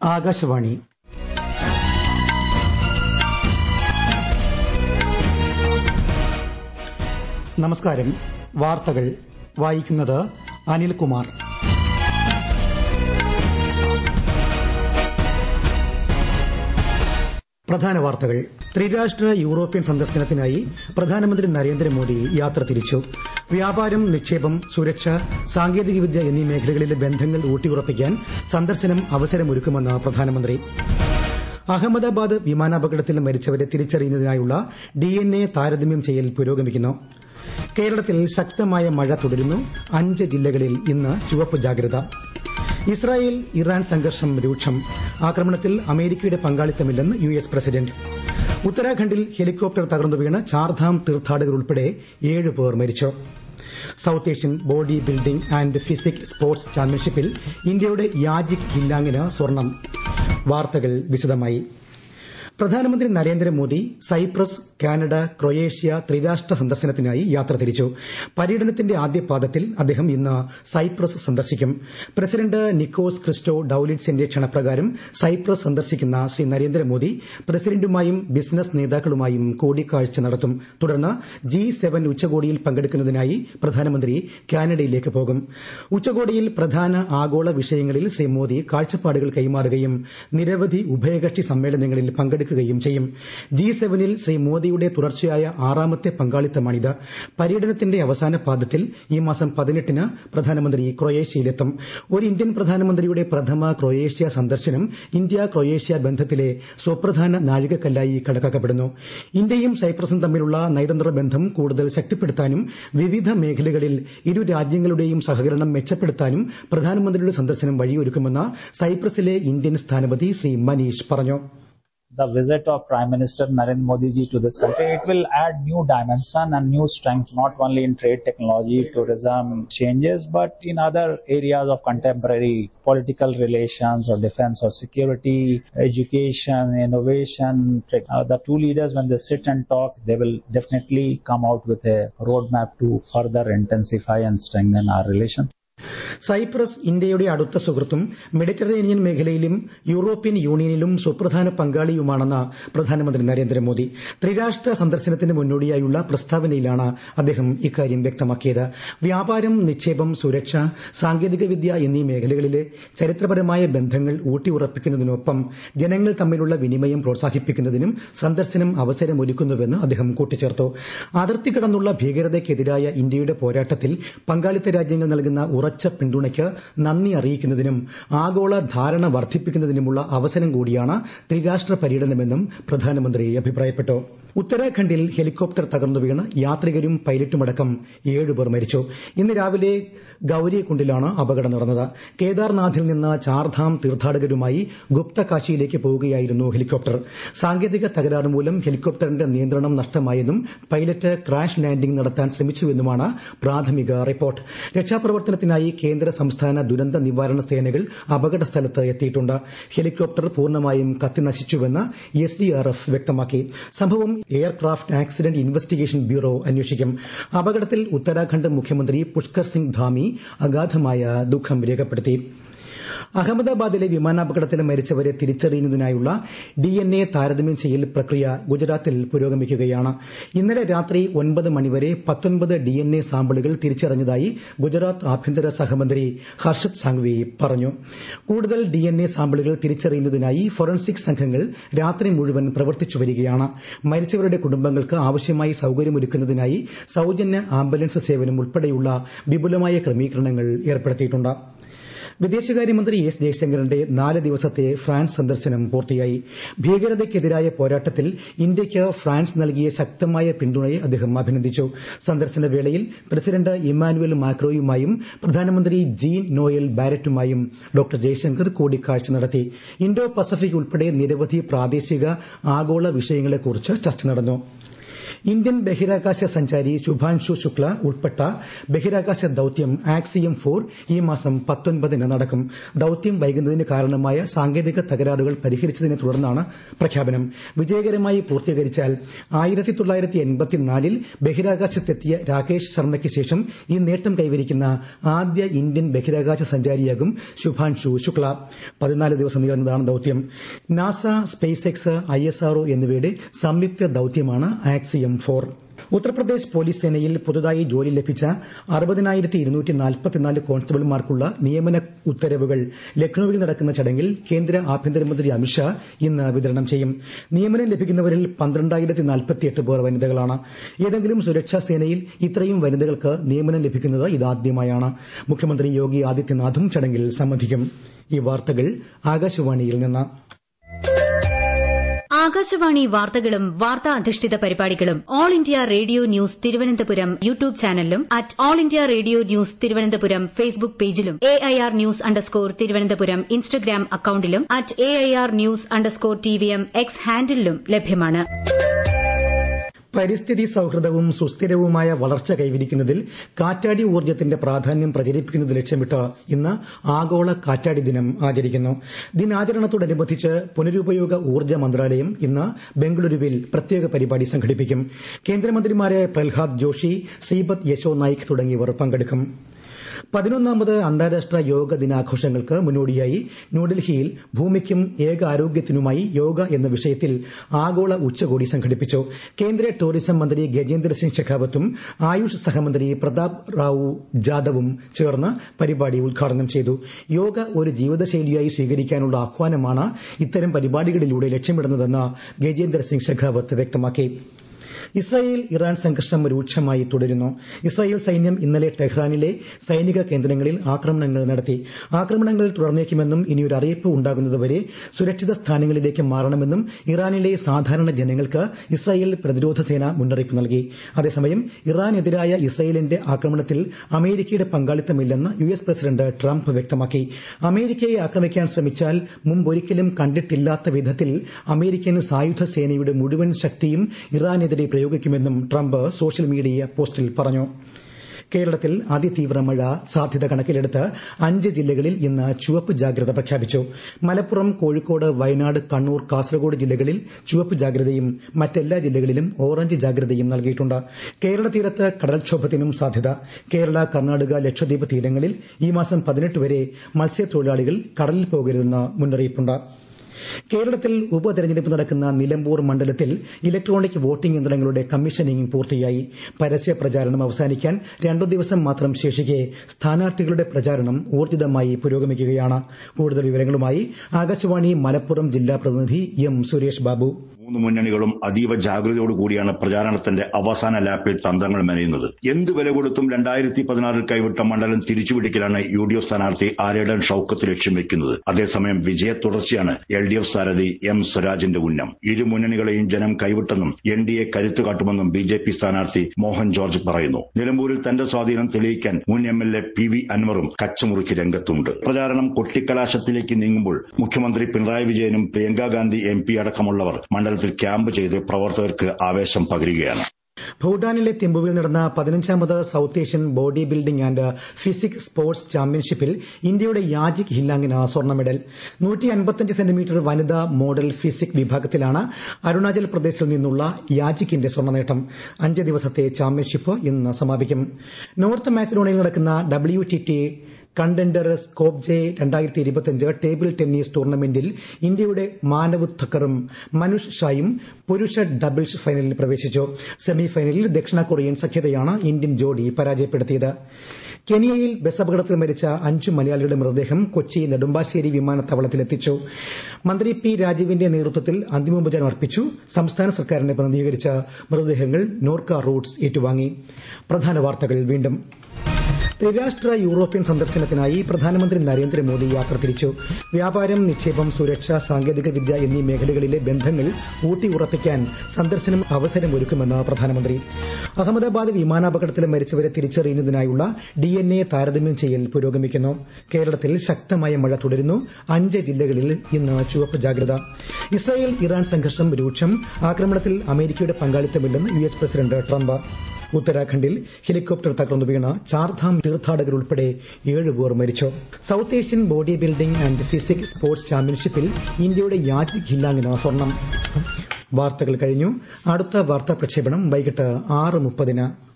ആകാശവാണി നമസ്കാരം വാർത്തകൾ വായിക്കുന്നത് അനിൽകുമാർ പ്രധാന വാർത്തകൾ ത്രിരാഷ്ട്ര യൂറോപ്യൻ സന്ദർശനത്തിനായി പ്രധാനമന്ത്രി നരേന്ദ്രമോദി യാത്ര തിരിച്ചു വ്യാപാരം നിക്ഷേപം സുരക്ഷ സാങ്കേതികവിദ്യ എന്നീ മേഖലകളിലെ ബന്ധങ്ങൾ ഊട്ടിയുറപ്പിക്കാൻ സന്ദർശനം അവസരമൊരുക്കുമെന്ന് പ്രധാനമന്ത്രി അഹമ്മദാബാദ് വിമാനാപകടത്തിൽ മരിച്ചവരെ തിരിച്ചറിയുന്നതിനായുള്ള ഡിഎൻഎ താരതമ്യം ചെയ്യൽ പുരോഗമിക്കുന്നു കേരളത്തിൽ ശക്തമായ മഴ തുടരുന്നു അഞ്ച് ജില്ലകളിൽ ഇന്ന് ചുവപ്പ് ജാഗ്രത ഇസ്രായേൽ ഇറാൻ സംഘർഷം രൂക്ഷം ആക്രമണത്തിൽ അമേരിക്കയുടെ പങ്കാളിത്തമില്ലെന്ന് യു എസ് പ്രസിഡന്റ് ഉത്തരാഖണ്ഡിൽ ഹെലികോപ്റ്റർ തകർന്നു വീണ് ചാർധാം തീർത്ഥാടകർ ഉൾപ്പെടെ ഏഴ് പേർ മരിച്ചു South Asian body building and physique sports ചാമ്പ്യൻഷിപ്പിൽ ഇന്ത്യയുടെ യാജിക് ഗില്ലാങ്ങിന് സ്വർണം വാർത്തകൾ വിശദമായി പ്രധാനമന്ത്രി നരേന്ദ്രമോദി സൈപ്രസ് കാനഡ ക്രൊയേഷ്യ ത്രിരാഷ്ട്ര സന്ദർശനത്തിനായി യാത്ര തിരിച്ചു പര്യടനത്തിന്റെ ആദ്യപാദത്തിൽ അദ്ദേഹം ഇന്ന് സൈപ്രസ് സന്ദർശിക്കും പ്രസിഡന്റ് നിക്കോസ് ക്രിസ്റ്റോ ഡൌലിഡ്സിന്റെ ക്ഷണപ്രകാരം സൈപ്രസ് സന്ദർശിക്കുന്ന ശ്രീ നരേന്ദ്രമോദി പ്രസിഡന്റുമായും ബിസിനസ് നേതാക്കളുമായും കൂടിക്കാഴ്ച നടത്തും തുടർന്ന് ജി സെവൻ ഉച്ചകോടിയിൽ പങ്കെടുക്കുന്നതിനായി പ്രധാനമന്ത്രി കാനഡയിലേക്ക് പോകും ഉച്ചകോടിയിൽ പ്രധാന ആഗോള വിഷയങ്ങളിൽ ശ്രീ മോദി കാഴ്ചപ്പാടുകൾ കൈമാറുകയും നിരവധി ഉഭയകക്ഷി സമ്മേളനങ്ങളിൽ പങ്കെടുക്കുകയും ചെയ്യും ജി സെവനിൽ ശ്രീ മോദിയുടെ തുടർച്ചയായ ആറാമത്തെ പങ്കാളിത്തമാണിത് പര്യടനത്തിന്റെ അവസാന പാദത്തിൽ ഈ മാസം പതിനെട്ടിന് പ്രധാനമന്ത്രി ക്രൊയേഷ്യയിലെത്തും ഒരു ഇന്ത്യൻ പ്രധാനമന്ത്രിയുടെ പ്രഥമ ക്രൊയേഷ്യ സന്ദർശനം ഇന്ത്യ ക്രൊയേഷ്യ ബന്ധത്തിലെ സുപ്രധാന നാഴികക്കല്ലായി കണക്കാക്കപ്പെടുന്നു ഇന്ത്യയും സൈപ്രസും തമ്മിലുള്ള നയതന്ത്ര ബന്ധം കൂടുതൽ ശക്തിപ്പെടുത്താനും വിവിധ മേഖലകളിൽ ഇരു രാജ്യങ്ങളുടെയും സഹകരണം മെച്ചപ്പെടുത്താനും പ്രധാനമന്ത്രിയുടെ സന്ദർശനം വഴിയൊരുക്കുമെന്ന് സൈപ്രസിലെ ഇന്ത്യൻ സ്ഥാനപതി ശ്രീ മനീഷ് പറഞ്ഞു the visit of Prime Minister Narendra Modi ji to this country, it will add new dimension and new strengths, not only in trade, technology, tourism changes, but in other areas of contemporary political relations or defense or security, education, innovation. Uh, the two leaders, when they sit and talk, they will definitely come out with a roadmap to further intensify and strengthen our relations. Cyprus ഇന്ത്യയുടെ അടുത്ത സുഹൃത്തും Mediterranean മേഖലയിലും European യൂണിയനിലും സുപ്രധാന പങ്കാളിയുമാണെന്ന് പ്രധാനമന്ത്രി നരേന്ദ്രമോദി ത്രിരാഷ്ട്ര സന്ദർശനത്തിന് മുന്നോടിയായുള്ള പ്രസ്താവനയിലാണ് അദ്ദേഹം ഇക്കാര്യം വ്യക്തമാക്കിയത് വ്യാപാരം നിക്ഷേപം സുരക്ഷ സാങ്കേതികവിദ്യ എന്നീ മേഖലകളിലെ ചരിത്രപരമായ ബന്ധങ്ങൾ ഊട്ടിയുറപ്പിക്കുന്നതിനൊപ്പം ജനങ്ങൾ തമ്മിലുള്ള വിനിമയം പ്രോത്സാഹിപ്പിക്കുന്നതിനും സന്ദർശനം അവസരമൊരുക്കുന്നുവെന്ന് അദ്ദേഹം കൂട്ടിച്ചേർത്തു അതിർത്തി കടന്നുള്ള ഭീകരതയ്ക്കെതിരായ ഇന്ത്യയുടെ പോരാട്ടത്തിൽ പങ്കാളിത്ത രാജ്യങ്ങൾ നൽകുന്ന ഉറച്ച പിന്തുണയ്ക്ക് നന്ദി അറിയിക്കുന്നതിനും ആഗോള ധാരണ വർദ്ധിപ്പിക്കുന്നതിനുമുള്ള അവസരം കൂടിയാണ് ത്രിരാഷ്ട്ര പര്യടനമെന്നും പ്രധാനമന്ത്രി അഭിപ്രായപ്പെട്ടു ഉത്തരാഖണ്ഡിൽ ഹെലികോപ്റ്റർ തകർന്നു വീണ് യാത്രികരും പൈലറ്റുമടക്കം ഏഴുപേർ മരിച്ചു ഇന്ന് രാവിലെ ഗൌരികുണ്ടിലാണ് അപകടം നടന്നത് കേദാർനാഥിൽ നിന്ന് ചാർധാം തീർത്ഥാടകരുമായി ഗുപ്തകാശിയിലേക്ക് പോവുകയായിരുന്നു ഹെലികോപ്റ്റർ സാങ്കേതിക തകരാറ് മൂലം ഹെലികോപ്റ്ററിന്റെ നിയന്ത്രണം നഷ്ടമായെന്നും പൈലറ്റ് ക്രാഷ് ലാൻഡിംഗ് നടത്താൻ ശ്രമിച്ചുവെന്നുമാണ് പ്രാഥമിക റിപ്പോർട്ട് രക്ഷാപ്രവർത്തനത്തിനായി കേന്ദ്ര സംസ്ഥാന ദുരന്ത നിവാരണ സേനകൾ അപകട സ്ഥലത്ത് എത്തിയിട്ടുണ്ട് ഹെലികോപ്റ്റർ പൂർണ്ണമായും കത്തിനശിച്ചുവെന്ന് എസ് ഡി ആർ എഫ് വ്യക്തമാക്കി സംഭവം എയർക്രാഫ്റ്റ് ആക്സിഡന്റ് ഇൻവെസ്റ്റിഗേഷൻ ബ്യൂറോ അന്വേഷിക്കും അപകടത്തിൽ ഉത്തരാഖണ്ഡ് മുഖ്യമന്ത്രി പുഷ്കർ സിംഗ് ധാമി അഗാധമായ ദുഃഖം രേഖപ്പെടുത്തി അഹമ്മദാബാദിലെ വിമാനാപകടത്തിൽ മരിച്ചവരെ തിരിച്ചറിയുന്നതിനായുള്ള ഡിഎൻഎ താരതമ്യം ചെയ്യൽ പ്രക്രിയ ഗുജറാത്തിൽ പുരോഗമിക്കുകയാണ് ഇന്നലെ രാത്രി ഒൻപത് മണിവരെ പത്തൊൻപത് ഡിഎൻഎ സാമ്പിളുകൾ തിരിച്ചറിഞ്ഞതായി ഗുജറാത്ത് ആഭ്യന്തര സഹമന്ത്രി ഹർഷത് സാങ്വി പറഞ്ഞു കൂടുതൽ ഡിഎൻഎ സാമ്പിളുകൾ തിരിച്ചറിയുന്നതിനായി ഫോറൻസിക് സംഘങ്ങൾ രാത്രി മുഴുവൻ പ്രവർത്തിച്ചു വരികയാണ് മരിച്ചവരുടെ കുടുംബങ്ങൾക്ക് ആവശ്യമായി സൌകര്യമൊരുക്കുന്നതിനായി സൌജന്യ ആംബുലൻസ് സേവനം ഉൾപ്പെടെയുള്ള വിപുലമായ ക്രമീകരണങ്ങൾ ഏർപ്പെടുത്തിയിട്ടുണ്ട് വിദേശകാര്യമന്ത്രി എസ് ജയശങ്കറിന്റെ നാല് ദിവസത്തെ ഫ്രാൻസ് സന്ദർശനം പൂർത്തിയായി ഭീകരതയ്ക്കെതിരായ പോരാട്ടത്തിൽ ഇന്ത്യയ്ക്ക് ഫ്രാൻസ് നൽകിയ ശക്തമായ പിന്തുണയെ അദ്ദേഹം അഭിനന്ദിച്ചു സന്ദർശന വേളയിൽ പ്രസിഡന്റ് ഇമ്മാനുവൽ മാക്രോയുമായും പ്രധാനമന്ത്രി ജീൻ നോയൽ ബാരറ്റുമായും ഡോക്ടർ ജയശങ്കർ കൂടിക്കാഴ്ച നടത്തി ഇന്തോ പസഫിക് ഉൾപ്പെടെ നിരവധി പ്രാദേശിക ആഗോള വിഷയങ്ങളെക്കുറിച്ച് ചർച്ച നടന്നു ഇന്ത്യൻ ബഹിരാകാശ സഞ്ചാരി ശുഭാൻഷു ശുക്ല ഉൾപ്പെട്ട ബഹിരാകാശ ദൌത്യം ആക്സിയം ഫോർ ഈ മാസം പത്തൊൻപതിന് നടക്കും ദൌത്യം വൈകുന്നതിന് കാരണമായ സാങ്കേതിക തകരാറുകൾ പരിഹരിച്ചതിനെ തുടർന്നാണ് പ്രഖ്യാപനം വിജയകരമായി പൂർത്തീകരിച്ചാൽ ആയിരത്തി തൊള്ളായിരത്തി എൺപത്തിനാലിൽ ബഹിരാകാശത്തെത്തിയ രാകേഷ് ശർമ്മയ്ക്ക് ശേഷം ഈ നേട്ടം കൈവരിക്കുന്ന ആദ്യ ഇന്ത്യൻ ബഹിരാകാശ സഞ്ചാരിയാകും ശുഭാൻഷു ശുക്ല പതിനാല് ദിവസം നീളുന്നതാണ് ദൌത്യം NASA SpaceX I S R O എന്നിവയുടെ സംയുക്ത ദൌത്യമാണ് ആക്സിയം ഫോർ ഉത്തർപ്രദേശ് പോലീസ് സേനയിൽ പുതുതായി ജോലി ലഭിച്ച അറുപതിനായിരത്തി ഇരുന്നൂറ്റി നാൽപ്പത്തിനാല് കോൺസ്റ്റബിൾമാർക്കുള്ള നിയമന ഉത്തരവുകൾ ലക്നൌവിൽ നടക്കുന്ന ചടങ്ങിൽ കേന്ദ്ര ആഭ്യന്തരമന്ത്രി അമിത്ഷാ ഇന്ന് വിതരണം ചെയ്യും നിയമനം ലഭിക്കുന്നവരിൽ പന്ത്രണ്ടായിരത്തി നാൽപ്പത്തിയെട്ട് പേർ വനിതകളാണ് ഏതെങ്കിലും സുരക്ഷാ സേനയിൽ ഇത്രയും വനിതകൾക്ക് നിയമനം ലഭിക്കുന്നത് ഇതാദ്യമായാണ് മുഖ്യമന്ത്രി യോഗി ആദിത്യനാഥും ചടങ്ങിൽ സംബന്ധിക്കും ഈ വാർത്തകൾ ആകാശവാണിയിൽ നിന്ന് ആകാശവാണി വാർത്തകളും വാർത്താ അധിഷ്ഠിത പരിപാടികളും All India Radio News Thiruvananthapuram YouTube ചാനലിലും at All India Radio News Thiruvananthapuram Facebook പേജിലും A I R news underscore Thiruvananthapuram Instagram അക്കൌണ്ടിലും at A I R news underscore T V M X ഹാൻഡിലും ലഭ്യമാണ് പരിസ്ഥിതി സൌഹൃദവും സുസ്ഥിരവുമായ വളർച്ച കൈവരിക്കുന്നതിൽ കാറ്റാടി ഊർജ്ജത്തിന്റെ പ്രാധാന്യം പ്രചരിപ്പിക്കുന്നത് ലക്ഷ്യമിട്ട് ഇന്ന് ആഗോള കാറ്റാടി ദിനം ആചരിക്കുന്നു ദിനാചരണത്തോടനുബന്ധിച്ച് പുനരുപയോഗ ഊർജ്ജ മന്ത്രാലയം ഇന്ന് ബംഗളൂരുവിൽ പ്രത്യേക പരിപാടി സംഘടിപ്പിക്കും കേന്ദ്രമന്ത്രിമാരായ പ്രഹ്ലാദ് ജോഷി ശ്രീപദ് യശോ നായിക് തുടങ്ങിയവർ പങ്കെടുക്കും പതിനൊന്നാമത് അന്താരാഷ്ട്ര യോഗ ദിനാഘോഷങ്ങൾക്ക് മുന്നോടിയായി ന്യൂഡൽഹിയിൽ ഭൂമിക്കും ഏകാരോഗ്യത്തിനുമായി യോഗ എന്ന വിഷയത്തിൽ ആഗോള ഉച്ചകോടി സംഘടിപ്പിച്ചു കേന്ദ്ര ടൂറിസം മന്ത്രി ഗജേന്ദ്ര സിംഗ് ഷെഖാവത്തും ആയുഷ് സഹമന്ത്രി പ്രതാപ് റാവു ജാദവും ചേർന്ന് പരിപാടി ഉദ്ഘാടനം ചെയ്തു യോഗ ഒരു ജീവിതശൈലിയായി സ്വീകരിക്കാനുള്ള ആഹ്വാനമാണ് ഇത്തരം പരിപാടികളിലൂടെ ലക്ഷ്യമിടുന്നതെന്ന് ഗജേന്ദ്ര സിംഗ് ഷെഖാവത്ത് വ്യക്തമാക്കി ഇസ്രായേൽ ഇറാൻ സംഘർഷം രൂക്ഷമായി തുടരുന്നു ഇസ്രായേൽ സൈന്യം ഇന്നലെ ടെഹ്റാനിലെ സൈനിക കേന്ദ്രങ്ങളിൽ ആക്രമണങ്ങൾ നടത്തി ആക്രമണങ്ങൾ തുടർന്നേക്കുമെന്നും ഇനിയൊരു അറിയിപ്പ് ഉണ്ടാകുന്നതുവരെ സുരക്ഷിത സ്ഥാനങ്ങളിലേക്ക് മാറണമെന്നും ഇറാനിലെ സാധാരണ ജനങ്ങൾക്ക് ഇസ്രായേൽ പ്രതിരോധ സേന മുന്നറിയിപ്പ് നൽകി അതേസമയം ഇറാനെതിരായ ഇസ്രായേലിന്റെ ആക്രമണത്തിൽ അമേരിക്കയുടെ പങ്കാളിത്തമില്ലെന്ന് യു എസ് പ്രസിഡന്റ് ട്രംപ് വ്യക്തമാക്കി അമേരിക്കയെ ആക്രമിക്കാൻ ശ്രമിച്ചാൽ മുമ്പൊരിക്കലും കണ്ടിട്ടില്ലാത്ത വിധത്തിൽ അമേരിക്കൻ സായുധ സേനയുടെ മുഴുവൻ ശക്തിയും ഇറാനെതിരെ പ്രയോഗിക്കുമെന്നും ട്രംപ് സോഷ്യൽ മീഡിയ പോസ്റ്റിൽ പറഞ്ഞു കേരളത്തിൽ അതിതീവ്ര മഴ സാധ്യത കണക്കിലെടുത്ത് അഞ്ച് ജില്ലകളിൽ ഇന്ന് ചുവപ്പ് ജാഗ്രത പ്രഖ്യാപിച്ചു മലപ്പുറം കോഴിക്കോട് വയനാട് കണ്ണൂർ കാസർഗോഡ് ജില്ലകളിൽ ചുവപ്പ് ജാഗ്രതയും മറ്റെല്ലാ ജില്ലകളിലും ഓറഞ്ച് ജാഗ്രതയും നൽകിയിട്ടുണ്ട് കേരള തീരത്ത് കടൽക്ഷോഭത്തിനും സാധ്യത കേരള കർണാടക ലക്ഷദ്വീപ് തീരങ്ങളിൽ ഈ മാസം പതിനെട്ട് വരെ മത്സ്യത്തൊഴിലാളികൾ കടലിൽ പോകരുതെന്ന് മുന്നറിയിപ്പുണ്ട് കേരളത്തിൽ ഉപതെരഞ്ഞെടുപ്പ് നടക്കുന്ന നിലമ്പൂർ മണ്ഡലത്തിൽ ഇലക്ട്രോണിക് വോട്ടിംഗ് യന്ത്രങ്ങളുടെ കമ്മീഷനിംഗ് പൂർത്തിയായി പരസ്യ പ്രചാരണം അവസാനിക്കാൻ രണ്ടു ദിവസം മാത്രം ശേഷിക്കെ സ്ഥാനാർത്ഥികളുടെ പ്രചാരണം ഊർജിതമായി പുരോഗമിക്കുകയാണ് കൂടുതൽ വിവരങ്ങളുമായി ആകാശവാണി മലപ്പുറം ജില്ലാ പ്രതിനിധി എം സുരേഷ് ബാബു മൂന്ന് മുന്നണികളും അതീവ ജാഗ്രതയോടുകൂടിയാണ് പ്രചാരണത്തിന്റെ അവസാന ലാപ്പിൽ തന്ത്രങ്ങൾ മെനയുന്നത് എന്ത് വില കൊടുത്തും രണ്ടായിരത്തി പതിനാറിൽ കൈവിട്ട മണ്ഡലം തിരിച്ചുപിടിക്കലാണ് യു ഡി എഫ് സ്ഥാനാർത്ഥി ആരേടൻ ഷൌക്കത്ത് ലക്ഷ്യം വെക്കുന്നത് അതേസമയം വിജയ തുടർച്ചയാണ് എൽ ഡി എഫ് സാരഥി എം സ്വരാജിന്റെ ഉന്നം ഇരു മുന്നണികളെയും ജനം കൈവിട്ടെന്നും എൻ ഡി എ കരുത്തു കാട്ടുമെന്നും ബി ജെ പി സ്ഥാനാർത്ഥി മോഹൻ ജോർജ് പറയുന്നു നിലമ്പൂരിൽ തന്റെ സ്വാധീനം തെളിയിക്കാൻ മുൻ M L A P V അൻവറും കച്ചമുറുക്കി രംഗത്തുണ്ട് പ്രചാരണം കൊട്ടിക്കലാശത്തിലേക്ക് നീങ്ങുമ്പോൾ മുഖ്യമന്ത്രി പിണറായി വിജയനും പ്രിയങ്കാ ഗാന്ധി എം പി അടക്കമുള്ളവർ മണ്ഡലത്തിൽ ക്യാമ്പ് ചെയ്ത് പ്രവർത്തകർക്ക് ആവേശം പകരുകയാണ് ഭൂട്ടാനിലെ തിമ്പുവിൽ നടന്ന പതിനഞ്ചാമത് South Asian body building and physique sports ചാമ്പ്യൻഷിപ്പിൽ ഇന്ത്യയുടെ യാജിക് ഹില്ലാങ്ങിന് സ്വർണ്ണ മെഡൽ സെന്റിമീറ്റർ വനിതാ മോഡൽ ഫിസിക് വിഭാഗത്തിലാണ് അരുണാചൽ പ്രദേശിൽ നിന്നുള്ള യാജിക്കിന്റെ സ്വർണ്ണ നേട്ടം അഞ്ച് ദിവസത്തെ ചാമ്പ്യൻഷിപ്പ് ഇന്ന് സമാപിക്കും നോർത്ത് മാസിഡോണിയയിൽ നടക്കുന്ന W T T contender Skopje രണ്ടായിരത്തി ഇരുപത്തിയഞ്ച് ടേബിൾ ടെന്നീസ് ടൂർണമെന്റിൽ ഇന്ത്യയുടെ മാനവ് ഥക്കറും മനുഷ് ഷായും പുരുഷ ഡബിൾസ് ഫൈനലിൽ പ്രവേശിച്ചു സെമി ഫൈനലിൽ ദക്ഷിണ കൊറിയൻ സഖ്യതയാണ് ഇന്ത്യൻ ജോഡി പരാജയപ്പെടുത്തിയത് കെനിയയിൽ ബസ് അപകടത്തിൽ മരിച്ച അഞ്ചു മലയാളികളുടെ മൃതദേഹം കൊച്ചി നെടുമ്പാശ്ശേരി വിമാനത്താവളത്തിലെത്തിച്ചു മന്ത്രി പി രാജീവിന്റെ നേതൃത്വത്തിൽ അന്തിമോപചാരം അർപ്പിച്ചു സംസ്ഥാന സർക്കാരിനെ പ്രതിനിധീകരിച്ച മൃതദേഹങ്ങൾ നോർക്ക റൂട്ട്സ് ഏറ്റുവാങ്ങി പ്രധാന വാർത്തകൾ വീണ്ടും ത്രിരാഷ്ട്ര യൂറോപ്യൻ സന്ദർശനത്തിനായി പ്രധാനമന്ത്രി നരേന്ദ്രമോദി യാത്ര തിരിച്ചു വ്യാപാരം നിക്ഷേപം സുരക്ഷ സാങ്കേതിക വിദ്യ എന്നീ മേഖലകളിലെ ബന്ധങ്ങൾ ഊട്ടിയുറപ്പിക്കാൻ സന്ദർശനം അവസരമൊരുക്കുമെന്ന് പ്രധാനമന്ത്രി അഹമ്മദാബാദ് വിമാനാപകടത്തിൽ മരിച്ചവരെ തിരിച്ചറിയുന്നതിനായുള്ള ഡി എൻ എ താരതമ്യം ചെയ്യൽ പുരോഗമിക്കുന്നു കേരളത്തിൽ ശക്തമായ മഴ തുടരുന്നു അഞ്ച് ജില്ലകളിൽ ഇന്ന് ചുവപ്പ് ജാഗ്രത ഇസ്രായേൽ ഇറാൻ സംഘർഷം രൂക്ഷം ആക്രമണത്തിൽ അമേരിക്കയുടെ പങ്കാളിത്തമില്ലെന്ന് U S president Trump helicopter helicopter തകർന്നു വീണ ചാർധാം തീർത്ഥാടകരുൾപ്പെടെ ഏഴ് പേർ മരിച്ചു South Asian body building and physique sports ചാമ്പ്യൻഷിപ്പിൽ ഇന്ത്യയുടെ യാജിക് ഹില്ലാങ്ങിന് സ്വർണം വാർത്തകൾ കഴിഞ്ഞു അടുത്ത വാർത്താ പ്രക്ഷേപണം വൈകിട്ട് ആറ് മുപ്പതിന്